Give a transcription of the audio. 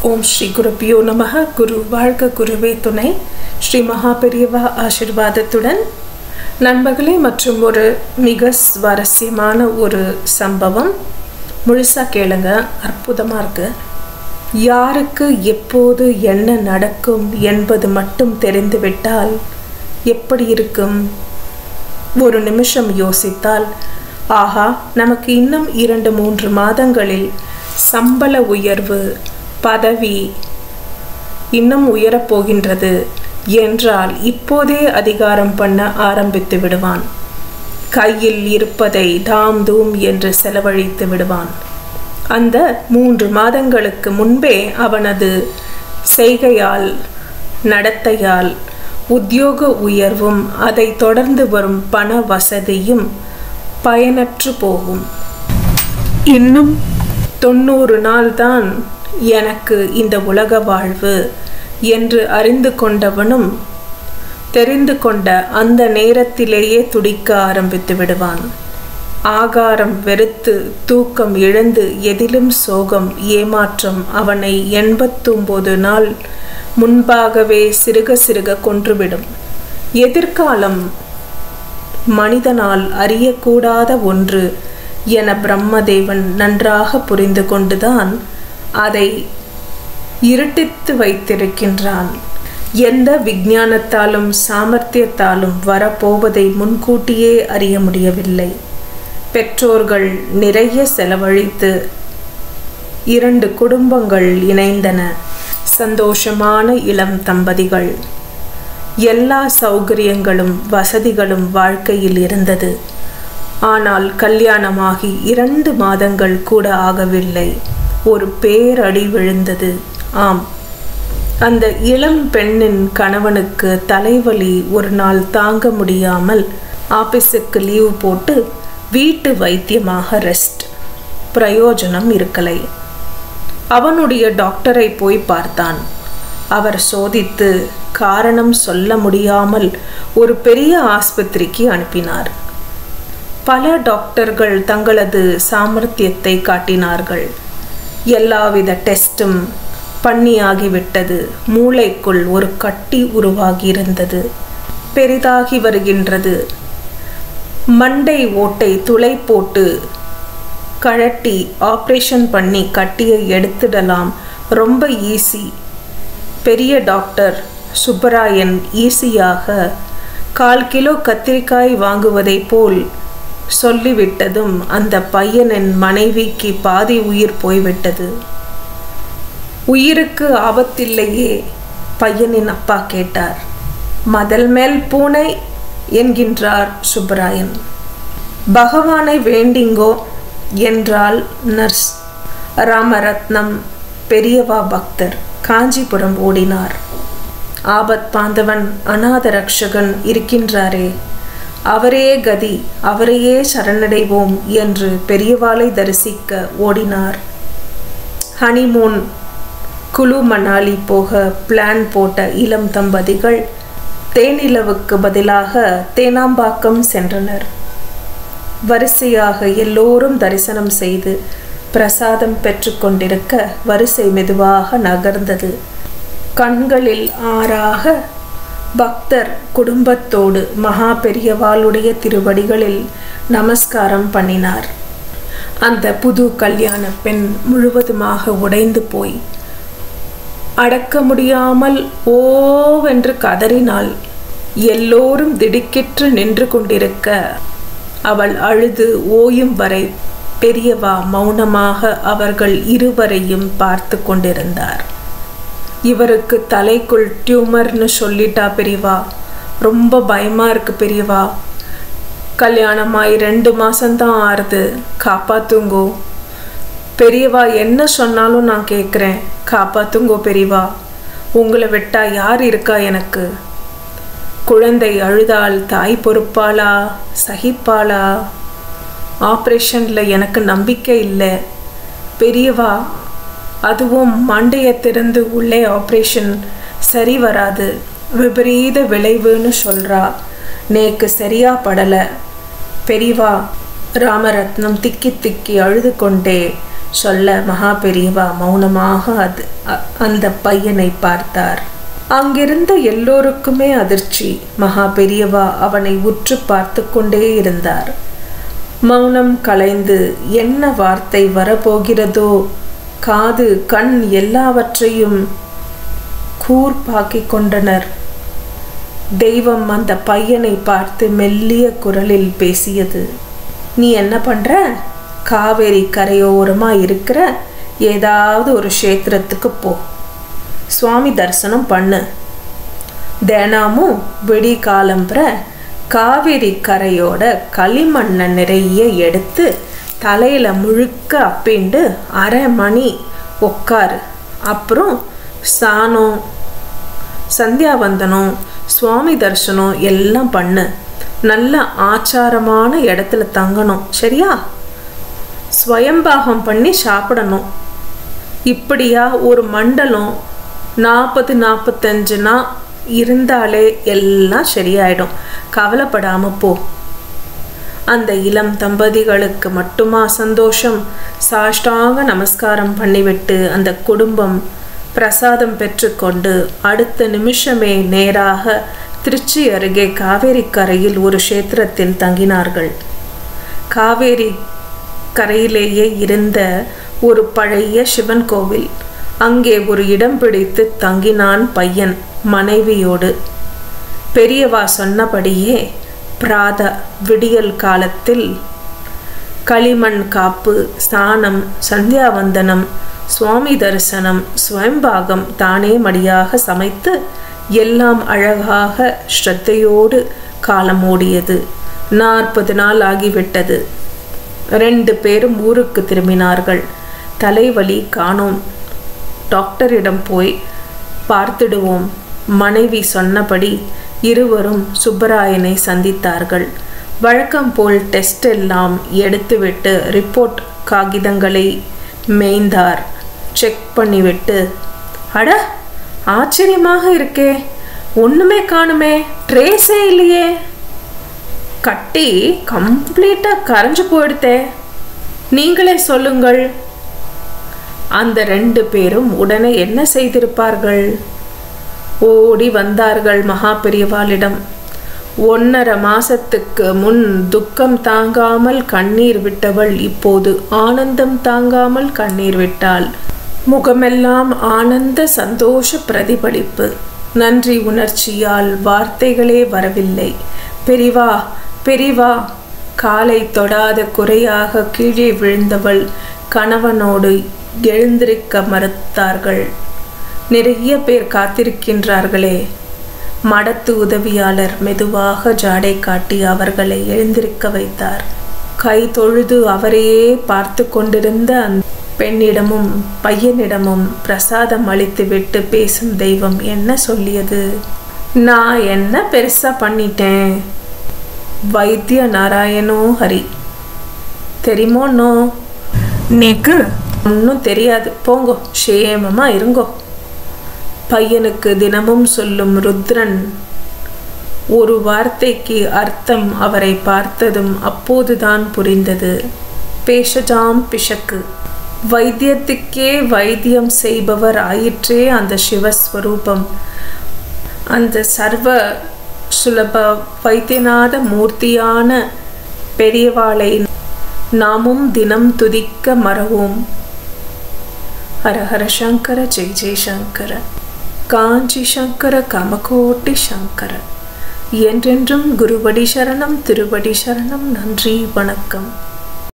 ஓம் ஸ்ரீ குருப்பியோ நமக குரு வாழ்க குருவே துணை ஸ்ரீ மகாபெரியவா ஆசிர்வாதத்துடன் நண்பர்களே மற்றும் ஒரு மிக சுவாரஸ்யமான ஒரு சம்பவம் முழுசாக கேளுங்க அற்புதமாக இருக்கு யாருக்கு எப்போது என்ன நடக்கும் என்பது மட்டும் தெரிந்துவிட்டால் எப்படி இருக்கும் ஒரு நிமிஷம் யோசித்தால் ஆஹா நமக்கு இன்னும் இரண்டு மூன்று மாதங்களில் சம்பள உயர்வு பதவி இன்னும் உயரப்போகின்றது என்றால் இப்போதே அதிகாரம் பண்ண ஆரம்பித்து விடுவான் கையில் இருப்பதை தாம் தூம் என்று செலவழித்து விடுவான் அந்த மூன்று மாதங்களுக்கு முன்பே அவனது செய்கையால் நடத்தையால் உத்தியோக உயர்வும் அதை தொடர்ந்து வரும் பண வசதியும் பயனற்று போகும் இன்னும் தொண்ணூறு நாள் தான் எனக்கு இந்த உலக வாழ்வு என்று அறிந்து கொண்டவனும் தெரிந்து கொண்ட அந்த நேரத்திலேயே துடிக்க ஆரம்பித்து விடுவான் ஆகாரம் வெறுத்து தூக்கம் இழந்து எதிலும் சோகம் ஏமாற்றம் அவனை எண்பத்தொம்போது நாள் முன்பாகவே சிறுக சிறுக கொன்றுவிடும் எதிர்காலம் மனிதனால் அறியக்கூடாத ஒன்று என பிரம்மதேவன் நன்றாக புரிந்து கொண்டுதான் அதை இருட்டித்து வைத்திருக்கின்றான் எந்த விஞ்ஞானத்தாலும் சாமர்த்தியத்தாலும் வரப்போவதை முன்கூட்டியே அறிய முடியவில்லை பெற்றோர்கள் நிறைய செலவழித்து இரண்டு குடும்பங்கள் இணைந்தன சந்தோஷமான இளம் தம்பதிகள் எல்லா சௌகரியங்களும் வசதிகளும் வாழ்க்கையில் இருந்தது ஆனால் கல்யாணமாகி இரண்டு மாதங்கள் கூட ஆகவில்லை ஒரு பேரடி விழுந்தது ஆம் அந்த இளம் பெண்ணின் கணவனுக்கு தலைவலி ஒரு நாள் தாங்க முடியாமல் ஆபீஸுக்கு லீவு போட்டு வீட்டு வைத்தியமாக ரெஸ்ட் பிரயோஜனம் இருக்கலை அவனுடைய டாக்டரை போய் பார்த்தான் அவர் சோதித்து காரணம் சொல்ல முடியாமல் ஒரு பெரிய ஆஸ்பத்திரிக்கு அனுப்பினார் பல டாக்டர்கள் தங்களது சாமர்த்தியத்தை காட்டினார்கள் எல்லாவித டெஸ்டும் பண்ணியாகிவிட்டது மூளைக்குள் ஒரு கட்டி உருவாகியிருந்தது பெரிதாகி வருகின்றது மண்டை ஓட்டை துளை போட்டு கழட்டி ஆப்ரேஷன் பண்ணி கட்டியை எடுத்துடலாம் ரொம்ப ஈஸி பெரிய டாக்டர் சுப்பராயன் ஈஸியாக கால் கிலோ கத்திரிக்காய் வாங்குவதைப் போல் சொல்லிவிட்டதும் அந்த பையனின் மனைவிக்கு பாதி உயிர் போய்விட்டது உயிருக்கு ஆபத்தில்லையே பையனின் அப்பா கேட்டார் மதல் மேல் பூனை என்கின்றார் சுப்பராயன் பகவானை வேண்டிங்கோ என்றால் நர்ஸ் ராமரத்னம் பெரியவா பக்தர் காஞ்சிபுரம் ஓடினார் ஆபத் பாந்தவன் அநாத ரக்ஷகன் இருக்கின்றாரே அவரே கதி அவரையே சரணடைவோம் என்று பெரியவாளை தரிசிக்க ஓடினார் ஹனிமூன் குழு மணாலி போக பிளான் போட்ட இளம் தம்பதிகள் தேனிலவுக்கு பதிலாக தேனாம்பாக்கம் சென்றனர் வரிசையாக எல்லோரும் தரிசனம் செய்து பிரசாதம் பெற்றுக்கொண்டிருக்க வரிசை மெதுவாக நகர்ந்தது கண்களில் ஆறாக பக்தர் குடும்பத்தோடு மகா பெரியவாளுடைய திருவடிகளில் நமஸ்காரம் பண்ணினார் அந்த புது கல்யாண பெண் முழுவதுமாக உடைந்து போய் அடக்க முடியாமல் ஓவென்று கதறினாள் எல்லோரும் திடுக்கிற்று நின்று கொண்டிருக்க அவள் அழுது ஓயும் வரை பெரியவா மௌனமாக அவர்கள் இருவரையும் பார்த்து கொண்டிருந்தார் இவருக்கு தலைக்குள் டியூமர்னு சொல்லிட்டா பெரியவா ரொம்ப பயமாக இருக்கு பெரியவா கல்யாணமாகி ரெண்டு மாதம்தான் ஆறுது காப்பாத்துங்கோ பெரியவா என்ன சொன்னாலும் நான் கேட்குறேன் காப்பாத்துங்கோ பெரியவா உங்களை விட்டா யார் இருக்கா எனக்கு குழந்தை அழுதால் தாய் பொறுப்பாளா சகிப்பாளா ஆப்ரேஷனில் எனக்கு நம்பிக்கை இல்லை பெரியவா அதுவும் மண்டையை திறந்து உள்ளே ஆப்ரேஷன் சரி வராது விபரீத விளைவுன்னு சொல்கிறா நேக்கு சரியா படலை பெரியவா ராமரத்னம் திக்கி திக்கி அழுது கொண்டே சொல்ல மகா பெரியவா மௌனமாக அது அ- அந்த பையனை பார்த்தார் அங்கிருந்த எல்லோருக்குமே அதிர்ச்சி மகா பெரியவா அவனை உற்று பார்த்து கொண்டே இருந்தார் மௌனம் கலைந்து என்ன வார்த்தை வரப்போகிறதோ காது கண் எல்லாவற்றையும் கூர்ப்பாக்கிக் கொண்டனர் தெய்வம் அந்த பையனை பார்த்து மெல்லிய குரலில் பேசியது நீ என்ன பண்ற காவேரி கரையோரமா இருக்கிற ஏதாவது ஒரு க்ஷேத்திரத்துக்கு போ சுவாமி தரிசனம் பண்ணு தினமும் விடி காலம்புற காவேரி கரையோட களிமண்ணை நிறைய எடுத்து தலையில முழுக்க அப்பிண்டு அரை மணி உக்காரு அப்புறம் சாணம் சந்தியாவந்தனம் சுவாமி தரிசனம் எல்லாம் பண்ணு நல்ல ஆச்சாரமான இடத்துல தங்கணும் சரியா ஸ்வயம்பாகம் பண்ணி சாப்பிடணும் இப்படியா ஒரு மண்டலம் நாற்பது நாற்பத்தஞ்சுனா இருந்தாலே எல்லாம் சரியாயிடும் கவலைப்படாம போ அந்த இளம் தம்பதிகளுக்கு மட்டுமா சந்தோஷம் சாஷ்டாங்க நமஸ்காரம் பண்ணிவிட்டு அந்த குடும்பம் பிரசாதம் பெற்றுக்கொண்டு அடுத்த நிமிஷமே நேராக திருச்சி அருகே காவேரி கரையில் ஒரு க்ஷேத்திரத்தில் தங்கினார்கள் காவேரி கரையிலேயே இருந்த ஒரு பழைய சிவன் கோவில் அங்கே ஒரு இடம் பிடித்து தங்கினான் பையன் மனைவியோடு பெரியவா சொன்னபடியே பிராத விடியல் காலத்தில் களிமண் காப்பு ஸ்நானம் சந்தியாவந்தனம் சுவாமி தரிசனம் ஸ்வயம்பாகம் தானே மடியாக சமைத்து எல்லாம் அழகாக ஸ்ரத்தையோடு காலம் ஓடியது நாற்பது நாள் ஆகிவிட்டது ரெண்டு பேரும் ஊருக்கு திரும்பினார்கள் தலைவலி காணோம் டாக்டரிடம் போய் பார்த்திடுவோம் மனைவி சொன்னபடி இருவரும் சுப்பராயனை சந்தித்தார்கள் வழக்கம் போல் டெஸ்ட் எல்லாம் எடுத்துவிட்டு ரிப்போர்ட் காகிதங்களை மேய்ந்தார் செக் பண்ணிவிட்டு அட ஆச்சரியமாக இருக்கே ஒண்ணுமே காணுமே ட்ரேஸே இல்லையே கட்டி கம்ப்ளீட்டா கரைஞ்சு போயிடுத்தே நீங்களே சொல்லுங்கள் அந்த ரெண்டு பேரும் உடனே என்ன செய்திருப்பார்கள் ஓடி வந்தார்கள் மகா பெரியவாளிடம் ஒன்னரை மாசத்துக்கு முன் துக்கம் தாங்காமல் கண்ணீர் விட்டவள் இப்போது ஆனந்தம் தாங்காமல் கண்ணீர் விட்டாள் முகமெல்லாம் ஆனந்த சந்தோஷ பிரதிபலிப்பு நன்றி உணர்ச்சியால் வார்த்தைகளே வரவில்லை பெரிவா பெரிவா காலை தொடாத குறையாக கீழே விழுந்தவள் கணவனோடு எழுந்திருக்க மறுத்தார்கள் நிறைய பேர் காத்திருக்கின்றார்களே மடத்து உதவியாளர் மெதுவாக ஜாடை காட்டி அவர்களை எழுந்திருக்க வைத்தார் கை தொழுது அவரையே பார்த்து கொண்டிருந்த அந்த பெண்ணிடமும் பையனிடமும் பிரசாதம் அளித்துவிட்டு பேசும் தெய்வம் என்ன சொல்லியது நான் என்ன பெருசா பண்ணிட்டேன் வைத்திய நாராயணோ ஹரி தெரியுமோன்னோ நேக்கு ஒன்றும் தெரியாது போங்கோ க்ஷேமமா இருங்கோ பையனுக்கு தினமும் சொல்லும் ருத்ரன் ஒரு வார்த்தைக்கு அர்த்தம் அவரை பார்த்ததும் அப்போதுதான் புரிந்தது பேஷஜாம் பிஷக்கு வைத்தியத்துக்கே வைத்தியம் செய்பவர் ஆயிற்றே அந்த சிவஸ்வரூபம் அந்த சர்வ சுலப வைத்தியநாத மூர்த்தியான பெரியவாளை நாமும் தினம் துதிக்க மறவோம் ஹரஹர சங்கர ஜெய் ஜெய் சங்கர காஞ்சி சங்கர கமகோட்டி சங்கர என்றென்றும் குருவடி சரணம் திருவடி சரணம் நன்றி வணக்கம்